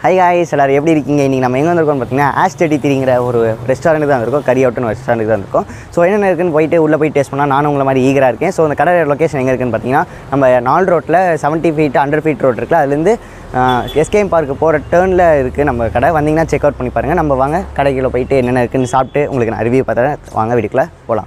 high guys எல்லாரும் எப்படி இருக்கீங்க இன்றைக்கி நம்ம எங்கே வந்திருக்கோம் பார்த்தீங்கன்னா ஆஷ் தேர்ட்டி த்ரீங்கிற ஒரு ரெஸ்டாரண்ட் தான் இருக்கோம் கரி அவுட்னு ரெஸ்டாரண்ட் தான் இருக்கோம் ஸோ என்னென்ன இருக்குன்னு போயிட்டு உள்ளே போய் டேஸ்ட் பண்ணால் நானும் உங்களை மாதிரி ஈகராக இருக்கேன் ஸோ அந்த கடை லொக்கேஷன் எங்கே இருக்குன்னு பார்த்தீங்கன்னா நம்ம நாலு ரோட்டில் seventy feet hundred feet road இருக்குல்ல அதுலேருந்து எஸ்கேஎம் பார்க்கு போகிற டேர்னில் இருக்குது நம்ம கடை வந்தீங்கன்னா செக் அவுட் பண்ணி பாருங்கள் நம்ம வாங்க கடைக்குள்ளே போயிட்டு என்னென்ன இருக்குன்னு சாப்பிட்டு உங்களுக்கு நான் ரிவ்யூ பார்த்தேன் வாங்க வீட்டுக்குள்ளே போகலாம்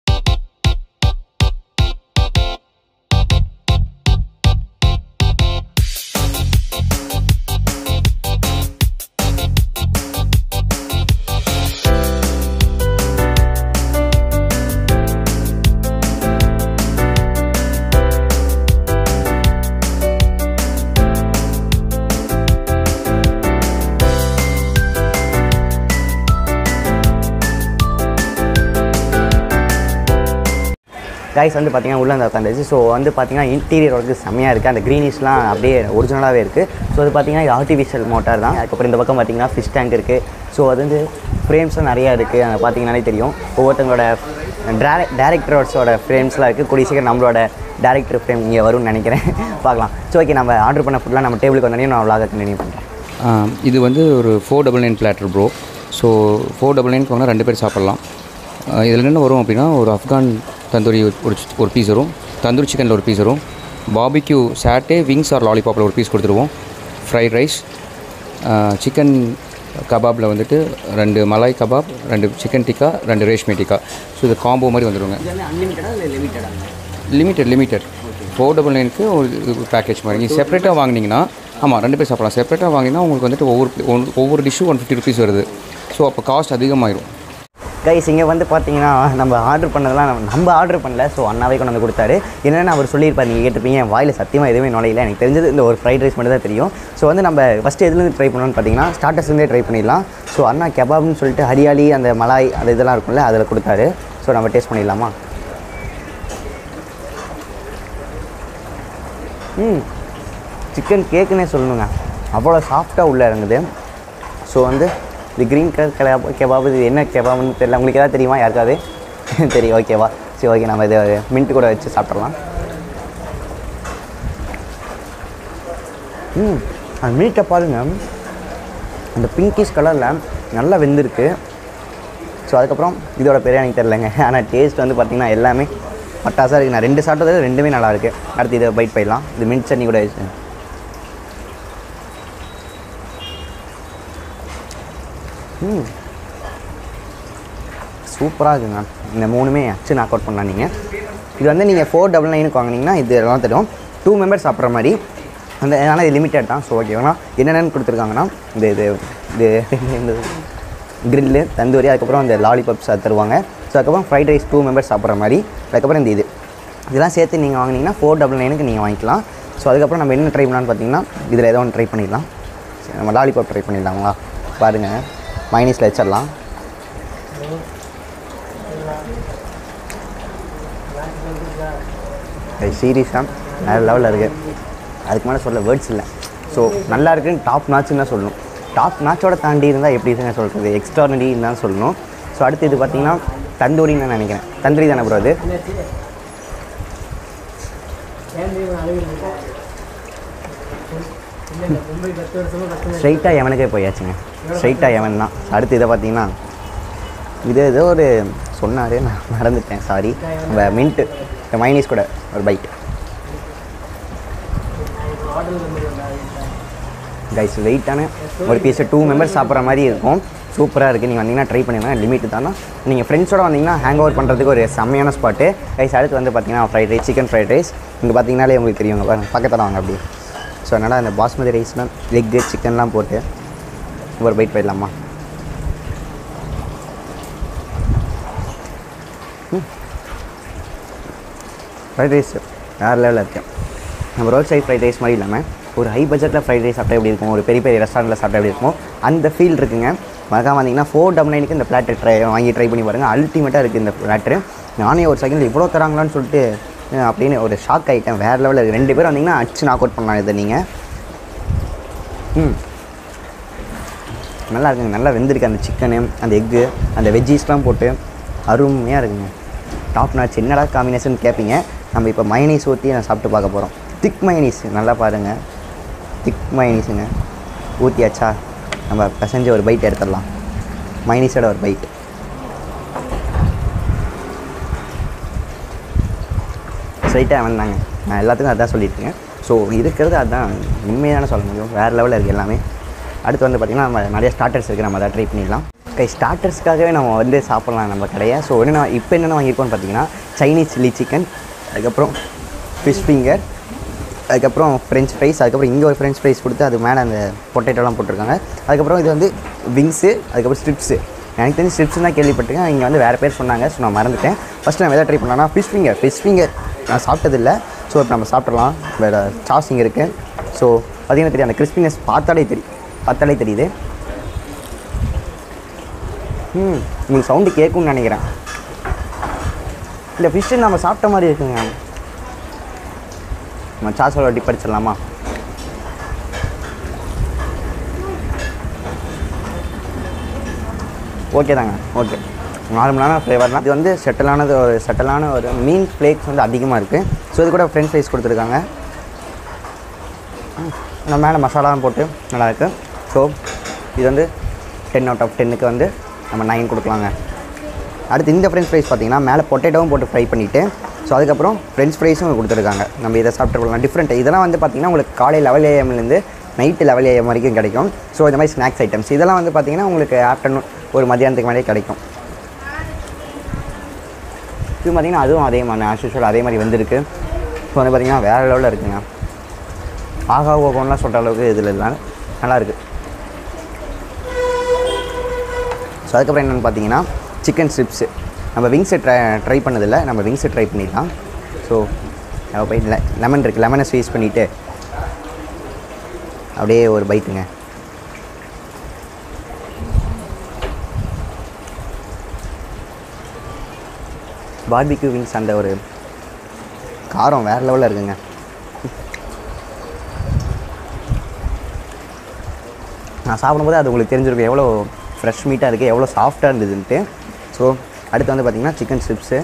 கைஸ் வந்து பார்த்தீங்கன்னா உள்ளே வந்து உட்காந்துச்சு ஸோ வந்து பார்த்தீங்கன்னா இன்டீரியர் ஒர்க்கு செம்மையாக இருக்குது அந்த க்ரீனிஷ்லாம் அப்படியே ஒரிஜினலாகவே இருக்குது ஸோ அது பார்த்தீங்கன்னா இது ஆர்டிஃபிஷியல் மோட்டார் தான் அதுக்கப்புறம் இந்த பக்கம் பார்த்தீங்கன்னா ஃபிஷ் டேங்க் இருக்குது ஸோ அது வந்து ஃப்ரேம்ஸும் நிறையா இருக்குது அதை பார்த்தீங்கன்னாலே தெரியும் ஒவ்வொருத்தங்களோட டேரக்ட் டேரக்டர்ஸோட ஃப்ரேம்ஸ்லாம் இருக்குது கூடிய சீக்கிரம் நம்மளோட டேரக்டர் ஃப்ரேம் இங்கே வரும்னு நினைக்கிறேன் பார்க்கலாம் ஸோ ஓகே நம்ம ஆர்டர் பண்ண ஃபுட்லாம் நம்ம டேபிளுக்கு வந்தோடனே நான் விளாக கண்டினியூ பண்ணுறேன் ஆ, இது வந்து ஒரு four double nine platter bro so four double nine வாங்கினா ரெண்டு பேர் சாப்பிட்லாம் இதில் என்ன வரும் அப்படின்னா ஒரு அஃப்கான் தந்தூரி ஒரு ஒரு பீஸ் வரும் தந்தூரி சிக்கனில் ஒரு பீஸ் வரும் பாபிக்யூ சாட்டே விங்ஸ் ஆர் லாலிபாப்பில் ஒரு பீஸ் கொடுத்துருவோம் ஃப்ரைட் ரைஸ் சிக்கன் கபாபில் வந்துட்டு ரெண்டு மலாய் கபாப் ரெண்டு சிக்கன் டிக்கா ரெண்டு ரேஷ்மி டிக்கா ஸோ இது காம்போ மாதிரி வந்துடுங்க இது வந்து அன்லிமிட்டடாக இல்லை லிமிட்டடாக லிமிட்டட் லிமிட்டட் ஃபோர் டபுள் நைனுக்கு ஒரு பேக்கேஜ் மாதிரி நீங்கள் செப்பரேட்டாக வாங்கினீங்கன்னா ஆமாம் ரெண்டு பேர் சாப்பிடலாம் செப்பரேட்டாக வாங்கினா உங்களுக்கு வந்துட்டு ஒவ்வொரு ஒன்- ஒவ்வொரு டிஷ்ஷும் ஒன் ஃபிஃப்டி ருபீஸ் வருது ஸோ அப்போ காஸ்ட் அதிகமாயிரும் கைஸ் இங்கே வந்து பார்த்தீங்கன்னா நம்ம ஆர்டர் பண்ணதெல்லாம் நம்ம நம்ம ஆர்டர் பண்ணல ஸோ அண்ணாவே கொண்டு வந்து கொடுத்தாரு என்னென்னு அவர் சொல்லியிருப்பார் நீங்கள் கேட்டிருப்பீங்க என் வாயில் சத்தியமாக எதுவுமே நுழையில எனக்கு தெரிஞ்சது இந்த ஒரு ஃப்ரைட் ரைஸ் மட்டும் தான் தெரியும் ஸோ வந்து நம்ம ஃபஸ்ட்டு எதுலேருந்து ட்ரை பண்ணணும்னு பார்த்தீங்கன்னா ஸ்டார்டர்ஸ்லேருந்தே ட்ரை பண்ணிடலாம் ஸோ அண்ணா கெபாப்னு சொல்லிட்டு ஹரியாலி அந்த மலாய் அது இதெல்லாம் இருக்கும்ல அதில் கொடுத்தாரு ஸோ நம்ம டேஸ்ட் பண்ணிடலாமா ம் சிக்கன் கேக்குன்னே சொல்லணுங்க அவ்வளோ சாஃப்டாக உள்ளே இறங்குது ஸோ வந்து இது க்ரீன் கலர் கெபாப் கெபாப் இது என்ன கெபாப்னு தெரியல உங்களுக்கு ஏதாவது தெரியுமா யாருக்காவது தெரியும் ஓகேவா சரி ஓகே நம்ம இதை மின்ட் கூட வச்சு சாப்பிட்றலாம் ம் அந்த மீட்டை பாருங்க அந்த பிங்கிஷ் கலரில் நல்லா வெந்திருக்கு ஸோ அதுக்கப்புறம் இதோட பேரே எனக்கு தெரிலங்க ஆனால் டேஸ்ட் வந்து பார்த்திங்கன்னா எல்லாமே பட்டாசாக இருக்குது நான் ரெண்டு சாப்பிட்டது ரெண்டுமே நல்லா இருக்கு அடுத்து இதை பைட் போயிடலாம் இது மின்ட் சட்னி கூட வச்சு ம் சூப்பராக இருக்குங்க இந்த மூணுமே அச்சு நாக் அவுட் பண்ணலாம் நீங்கள் இது வந்து நீங்கள் ஃபோர் டபுள் நைனுக்கு வாங்கினீங்கன்னா இது எல்லாம் தெரியும் டூ மெம்பர்ஸ் சாப்பிட்ற மாதிரி அந்த ஆனால் இது லிமிட்டட் தான் ஸோ ஓகேங்களா என்னென்னு கொடுத்துருக்காங்கன்னா இந்த இது இது இந்த கிரில்லு தந்தூரி அதுக்கப்புறம் இந்த லாலிபாப்ஸ் அது தருவாங்க ஸோ அதுக்கப்புறம் ஃப்ரைட் ரைஸ் டூ மெம்பர்ஸ் சாப்பிட்ற மாதிரி அதுக்கப்புறம் இந்த இது இதெல்லாம் சேர்த்து நீங்கள் வாங்கினீங்கன்னா ஃபோர் டபுள் நைனுக்கு நீங்கள் வாங்கிக்கலாம் ஸோ அதுக்கப்புறம் நம்ம என்ன ட்ரை பண்ணலாம்னு பார்த்தீங்கன்னா இதில் ஏதோ ஒன்று ட்ரை பண்ணிடலாம் சரி, நம்ம லாலிபாப் ட்ரை பண்ணிடலாங்களா பாருங்கள் மைனஸில் வச்சிடலாம் அது சீரியஸாக வேறு லெவலில் இருக்குது அதுக்கு மேலே சொல்ல வேர்ட்ஸ் இல்லை ஸோ நல்லா இருக்குன்னு டாப் நாச்சுன்னு தான் சொல்லணும் டாப் நாச்சோட தாண்டி இருந்தால் எப்படி இருக்குன்னு சொல்கிறது எக்ஸ்ட்ரானரின்னு தான் சொல்லணும் ஸோ அடுத்து இது பார்த்தீங்கன்னா தந்தூரின்னு நான் நினைக்கிறேன் தந்தூரி தானே ப்ரோ அது ஸ்ட்ரைட்டாக எவனுக்கே போயாச்சுங்க ஸ்ட்ரைட்டாக எவன் தான் அடுத்து இதை பார்த்தீங்கன்னா இது ஏதோ ஒரு சொன்னார் நான் மறந்துட்டேன் சாரி நம்ம மின்ட்டு மைனீஸ் கூட ஒரு பைட் கைஸ் வெயிட்டான ஒரு பீஸை டூ மெம்பர்ஸ் சாப்பிட்ற மாதிரி இருக்கும் சூப்பராக இருக்குது நீங்கள் வந்தீங்கன்னா ட்ரை பண்ணிங்கன்னா லிமிட் தானே நீங்கள் ஃப்ரெண்ட்ஸோட வந்தீங்கன்னா ஹேங் ஓவர் பண்ணுறதுக்கு ஒரு செம்மையான ஸ்பாட்டு கைஸ் அடுத்து வந்து பார்த்தீங்கன்னா fried rice chicken fried rice இங்கே பார்த்தீங்கனாலே உங்களுக்கு தெரியும் பாருங்க பக்கத்தில் வாங்க அப்படி ஸோ அதனால் அந்த பாஸ்மதி ரைஸ்லாம் எக்கு சிக்கன்லாம் போட்டு ஒரு பைட் போயிடலாமா ஃப்ரைட் ரைஸ் வேறு லெவலில் இருக்கேன் நம்ம ரோட் சைட் ஃப்ரைட் ரைஸ் மாதிரி இல்லாமல் ஒரு ஹை பட்ஜெட்டில் ஃப்ரைட் ரைஸ் சாப்பிட்டா எப்படி இருக்கும் ஒரு பெரிய பெரிய ரெஸ்டாரண்ட்டில் சாப்பிட்டா எப்படி இருக்கும் அந்த ஃபீல் இருக்குங்க மறக்காம வந்தீங்கன்னா ஃபோர் டபுள் நைனுக்கு இந்த பிளாட்டர் ட்ரை வாங்கி ட்ரை பண்ணி பாருங்கள் அல்டிமேட்டாக இருக்குது இந்த பிளாட்ரு நானே ஒரு செகண்ட் இவ்வளோ தராங்களான்னு சொல்லிட்டு அஹ், அப்படின்னு ஒரு ஷாக் ஆகிட்டேன் வேறு லெவலில் இருக்குது ரெண்டு பேரும் வந்தீங்கன்னா அச்சு நாக் அவுட் பண்ணலாம் இதை நீங்கள் ம் நல்லா இருக்குங்க நல்லா வெந்திருக்கு அந்த சிக்கனு அந்த எக்கு அந்த வெஜ்ஜீஸ்லாம் போட்டு அருமையாக இருக்குங்க டாப் நாச் என்னடா காம்பினேஷன் கேட்பீங்க நம்ம இப்போ மைனீஸ் ஊற்றி நான் சாப்பிட்டு பார்க்க போகிறோம் திக் மைனீஸ் நல்லா பாருங்கள் திக் மைனீஸுங்க ஊற்றியாச்சா நம்ம பிசைஞ்சு ஒரு பைட் எடுத்துடலாம் மைனீஸோட ஒரு பைட் ஸ்ட்ரைட்டாக வந்தாங்க நான் எல்லாத்துக்கும் அதான் சொல்லியிருக்கேன் ஸோ இருக்கிறது அதான் உண்மையான சொல்ல முடியும் வேறு லெவலில் இருக்குது எல்லாமே அடுத்து வந்து பார்த்திங்கன்னா நம்ம நிறைய ஸ்டார்டர்ஸ் இருக்குது நம்ம அதை ட்ரை பண்ணிடலாம் கை ஸ்டார்டர்ஸ்க்காகவே நம்ம வந்து சாப்பிட்லாம் நம்ம கடையை ஸோ என்ன இப்போ என்னென்ன வாங்கியிருக்கோம்னு பார்த்தீங்கன்னா சைனீஸ் சில்லி சிக்கன் அதுக்கப்புறம் ஃபிஷ் ஃபிங்கர் அதுக்கப்புறம் ஃப்ரெஞ்ச் ஃப்ரைஸ் அதுக்கப்புறம் இங்கே ஒரு ஃப்ரெஞ்ச் ஃப்ரைஸ் கொடுத்து அது மேலே அந்த பொட்டேட்டோலாம் போட்டிருக்காங்க அதுக்கப்புறம் இது வந்து விங்ஸு அதுக்கப்புறம் ஸ்ட்ரிப்ஸு எனக்கு தெரிஞ்சு ஸ்ட்ரிப்ஸ் தான் கேள்விப்பட்டிருக்கேன் இங்கே வந்து வேறு பேர் சொன்னாங்க ஸோ நான் மறந்துட்டேன் ஃபஸ்ட்டு நான் எதை ட்ரை பண்ணலாம்னா ஃபிஷ் ஃபிங்கர் ஃபிஷ் ஃபிங்கர் நான் சாப்பிட்டதில்ல ஸோ இப்போ நம்ம சாப்பிட்றலாம் வேறு சாஸ் இங்கே இருக்குது ஸோ பார்த்தீங்கன்னா தெரியும் அந்த கிறிஸ்பினஸ் பார்த்தாலே தெரியும் பார்த்தாலே தெரியுது ம் உங்களுக்கு சவுண்டு கேட்கும்னு நினைக்கிறேன் இல்லை ஃபிஷ்ஷு நம்ம சாப்பிட்ட மாதிரி இருக்குங்க நம்ம சாஸோட டிப் அடிச்சிடலாமா ஓகே தாங்க ஓகே நார்மலான ஃப்ளேவர் தான் இது வந்து செட்டலானது ஒரு செட்டலான ஒரு மீன் ஃப்ளேக்ஸ் வந்து அதிகமாக இருக்குது ஸோ இது கூட ஃப்ரெஞ்ச் ஃப்ரைஸ் கொடுத்துருக்காங்க நம்ம மேலே மசாலாவும் போட்டு நல்லாயிருக்கு ஸோ இது வந்து டென் அவுட் ஆஃப் டென்னுக்கு வந்து நம்ம நைன் கொடுக்கலாங்க அடுத்து இந்த ஃப்ரெஞ்ச் ஃப்ரைஸ் பார்த்தீங்கன்னா மேலே பொட்டேட்டோவும் போட்டு ஃப்ரை பண்ணிவிட்டு ஸோ அதுக்கப்புறம் ஃப்ரெஞ்ச் ஃப்ரைஸும் கொடுத்துருக்காங்க நம்ம இதை சாப்பிட்டுக்கலாம் டிஃப்ரெண்ட் இதெல்லாம் வந்து பார்த்திங்கன்னா உங்களுக்கு காலை லெவல் ஏஎம்லேருந்து நைட்டு லெவல் ஏஎம் வரைக்கும் கிடைக்கும் ஸோ இந்த மாதிரி ஸ்நாக்ஸ் ஐட்டம்ஸ் இதெல்லாம் வந்து பார்த்திங்கன்னா உங்களுக்கு ஆஃப்டர்நூன் ஒரு மதியானத்துக்கு மேலே கிடைக்கும் இது பார்த்திங்கன்னா அதுவும் அதே மாதிரி ஆஸ் யூஷுவல் அதே மாதிரி வந்திருக்கு ஸோ வந்து பார்த்திங்கன்னா வேறு லெவலில் இருக்குங்க ஆகா ஓகோன்லாம் சொல்கிற அளவுக்கு இதில் இல்லை நல்லா இருக்குது ஸோ அதுக்கப்புறம் என்னென்னு பார்த்தீங்கன்னா சிக்கன் ஸ்ட்ரிப்ஸு நம்ம விங்ஸை ட்ரை ட்ரை பண்ணதில்லை நம்ம விங்ஸை ட்ரை பண்ணிடலாம் ஸோ நம்ம போய் லெ லெமன் இருக்குது லெமனை ஸ்வீஸ் பண்ணிவிட்டு அப்படியே ஒரு பைட்டுங்க பார்பிக்யூ விங்ஸ் அந்த ஒரு காரம் வேறு லெவலில் இருக்குங்க நான் சாப்பிடும்போது அது உங்களுக்கு தெரிஞ்சிருக்கும் எவ்வளோ ஃப்ரெஷ் மீட்டாக இருக்குது எவ்வளோ சாஃப்டாக இருந்ததுன்ட்டு ஸோ அடுத்து வந்து பார்த்திங்கன்னா சிக்கன் ஸ்ட்ரிப்ஸு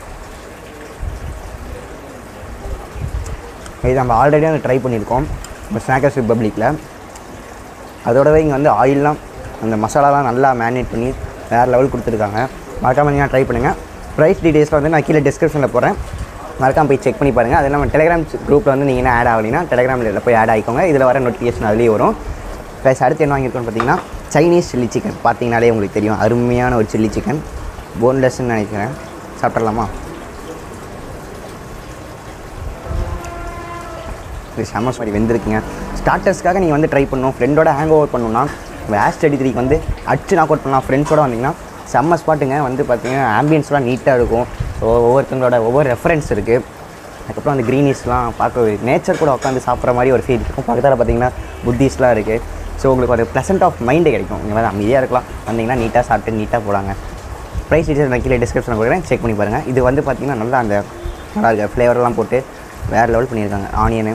இது நம்ம ஆல்ரெடி வந்து ட்ரை பண்ணியிருக்கோம் நம்ம ஸ்நாக்கர்ஸ் ரிப்பப்ளிக்கில் அதோடவே இங்கே வந்து ஆயிலெலாம் அந்த மசாலாலாம் நல்லா மேரினேட் பண்ணி வேறு லெவல் கொடுத்துருக்காங்க மறக்காமல் நீங்கள் ட்ரை பண்ணுங்கள் ப்ரைஸ் டீட்டெயில்ஸில் வந்து நான் கீழே டிஸ்கிரிப்ஷனில் போகிறேன் மறக்காம போய் செக் பண்ணி பாருங்கள் அது இல்லாமல் டெலிகிராம் குரூப்பில் வந்து நீங்கள் என்ன ஆட் ஆகலைன்னா டெலிகிராமில் போய் ஆட் ஆகிக்கோங்க இதில் வர நோட்டிஃபிகேஷன் அதுலேயே வரும் ப்ளஸ் அடுத்து என்ன வாங்கியிருக்கோன்னு பார்த்தீங்கன்னா சைனீஸ் சில்லி சிக்கன் பார்த்தீங்கனாலே உங்களுக்கு தெரியும் அருமையான ஒரு சில்லி சிக்கன் போன்லெஸ்ன்னு நினைக்கிறேன் சாப்பிட்றலாமா இது செம்ம மாதிரி வெந்திருக்குங்க ஸ்டார்டர்ஸ்க்காக நீங்கள் வந்து ட்ரை பண்ணணும் ஃப்ரெண்டோட ஹேங் ஓவர் பண்ணணும்னா வேஸ்ட் ஸ்டடி த்ரீக்கு வந்து அடிச்சு நாக் அவுட் பண்ணலாம் ஃப்ரெண்ட்ஸோட வந்தீங்கன்னா செம்ம ஸ்பாட்டுங்க வந்து பார்த்தீங்கன்னா ஆம்பியன்ஸ்லாம் நீட்டாக இருக்கும் ஸோ ஒவ்வொருத்தங்களோட ஒவ்வொரு ரெஃபரன்ஸ் இருக்குது அதுக்கப்புறம் அந்த க்ரீனிஸ்லாம் பார்க்க நேச்சர் கூட உட்காந்து சாப்பிட்ற மாதிரி ஒரு ஃபீல் இருக்கும் பக்கத்தில் பார்த்தீங்கன்னா புத்திஸ்லாம் இருக்குது ஸோ உங்களுக்கு ஒரு ப்ளசன்ட் ஆஃப் மைண்டு கிடைக்கும் இந்த மாதிரி அமைதியாக இருக்கலாம் வந்தீங்கன்னா நீட்டாக சாப்பிட்டு நீட்டாக போடாங்க ப்ரைஸ் டீட்டெயில்ஸ் நான் கீழே டிஸ்கிரிப்ஷனில் கொடுக்குறேன் செக் பண்ணி பாருங்கள் இது வந்து பார்த்தீங்கன்னா நல்லா அந்த நல்லா இருக்க ஃப்ளேவர்லாம் போட்டு வேறு லெவல் பண்ணியிருக்காங்க ஆனியனு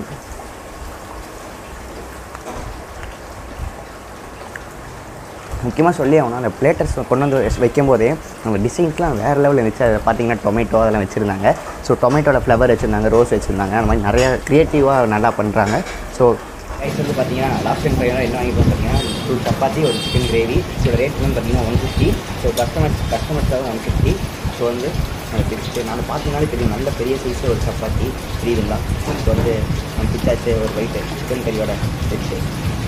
முக்கியமாக சொல்லி ஆகணும் அந்த பிளேட்டர்ஸ் கொண்டு வந்து வச்சு வைக்கும்போதே நம்ம டிசைன்ஸ்லாம் வேறு லெவலில் இருந்துச்சு அதில் பார்த்தீங்கன்னா டொமேட்டோ அதெல்லாம் வச்சுருந்தாங்க ஸோ டொமேட்டோட ஃப்ளவர் வச்சுருந்தாங்க ரோஸ் வச்சுருந்தாங்க அந்த மாதிரி நிறைய க்ரியேட்டிவாக நல்லா பண்ணுறாங்க ஸோ ரைஸ் வந்து பார்த்தீங்கன்னா லாஸ்ட் டைம் ஃபைவ் என்ன வாங்கிட்டு பார்த்தீங்கன்னா டூ சப்பாத்தி ஒரு சிக்கன் கிரேவி இதோட ரேட் வந்து பார்த்தீங்கன்னா ஒன் ஃபிஃப்டி ஸோ கஸ்டமர்ஸ் கஸ்டமர்ஸாக ஒன் ஃபிஃப்டி ஸோ வந்து பிரிச்சுட்டு நான் பார்த்தீங்கனாலே தெரியும் நல்ல பெரிய சைஸ் ஒரு சப்பாத்தி தெரியுதுங்களா ஸோ வந்து நம்ம பிச்சாச்சு ஒரு ஒயிட்டு சிக்கன் கறியோட வச்சு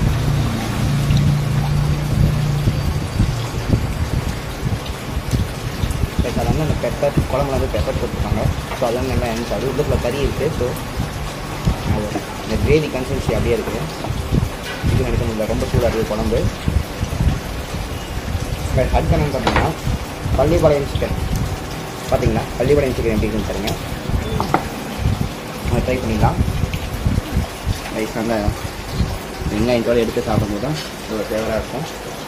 ப்ளஸ் அது வந்து அந்த பெப்பர் குழம்புல வந்து பெப்பர் போட்டிருக்காங்க ஸோ அது வந்து நல்லா இருந்துச்சு அது உள்ளுக்குள்ள கறி இருக்குது ஸோ அது இந்த கிரேவி கன்சிஸ்டன்சி அப்படியே இருக்குது இது எடுக்க முடியல ரொம்ப சூடாக இருக்குது குழம்பு ப்ளஸ் அடுத்து என்னன்னு பார்த்தீங்கன்னா பள்ளிப்பாளையம் சிக்கன் பார்த்தீங்களா பள்ளிப்பாளையம் சிக்கன் எப்படி இருக்குன்னு பாருங்க அதை ட்ரை பண்ணிடலாம் ரைஸ் நல்லா வெங்காயத்தோடு எடுத்து சாப்பிடும்போது தான் ஒரு ஃப்ளேவராக இருக்கும்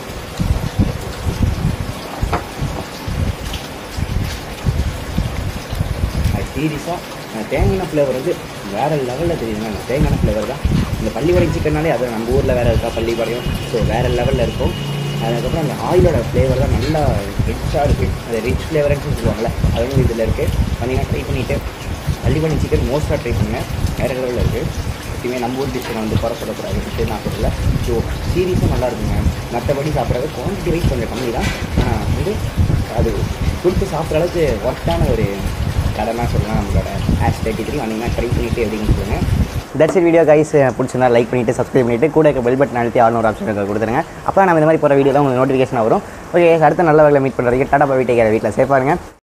அது சீரியஸாக தேங்காய் ஃப்ளேவர் வந்து வேறு லெவலில் தெரியுதுங்க அந்த தேங்காய் ஃப்ளேவர் தான் இந்த பள்ளிப்பாளையம் சிக்கன்னாலே அது நம்ம ஊரில் வேறு இருக்கா பள்ளிப்பாளையம் ஸோ வேறு லெவலில் இருக்கும் அதுக்கப்புறம் அந்த ஆயிலோட ஃப்ளேவர் தான் நல்லா ரிச்சாக இருக்குது அது ரிச் ஃப்ளேவர்னு சொல்லுவாங்கள்ல அது வந்து இதில் இருக்குது பார்த்தீங்கன்னா ட்ரை பண்ணிவிட்டு பள்ளிப்பாளையம் சிக்கன் மோஸ்ட்டாக ட்ரை பண்ணேன் வேறு லெவலில் இருக்குது எப்பயுமே நம்ம ஊர் டிஷ்ஷை வந்து குறை சொல்லக்கூடாது நான் சொல்லல ஸோ சீரீஸும் நல்லா இருக்குங்க மற்றபடி சாப்பிட்றது குவான்டிட்டி வைஸ் கொஞ்சம் கம்மி தான் ஆனால் வந்து அது கொடுத்து சாப்பிட்ற அளவுக்கு ஒர்த்தான ஒரு கடைனா சொல்லலாம் நம்மளோட ஆஸ் தேர்ட்டி த்ரீ வந்தீங்கன்னா ட்ரை பண்ணிட்டு எப்படின்னு சொல்லுங்கள் தட்ஸ் இட் வீடியோ கைஸ் பிடிச்சிருந்தா லைக் பண்ணிவிட்டு சப்ஸ்கிரைப் பண்ணிவிட்டு கூட இருக்க பெல் பட்டன் அழுத்தி ஆல்னூறு ஆப்ஷன் கொடுத்துருங்க அப்போ நம்ம இந்த மாதிரி போகிற வீடியோ தான் உங்களுக்கு நோட்டிஃபிகேஷன் வரும் ஓகே அடுத்த நல்ல வகையில் மீட் பண்ணுறதுக்கு டாடா பை வீட்டை வீட்டில் சேஃபாக இருங்க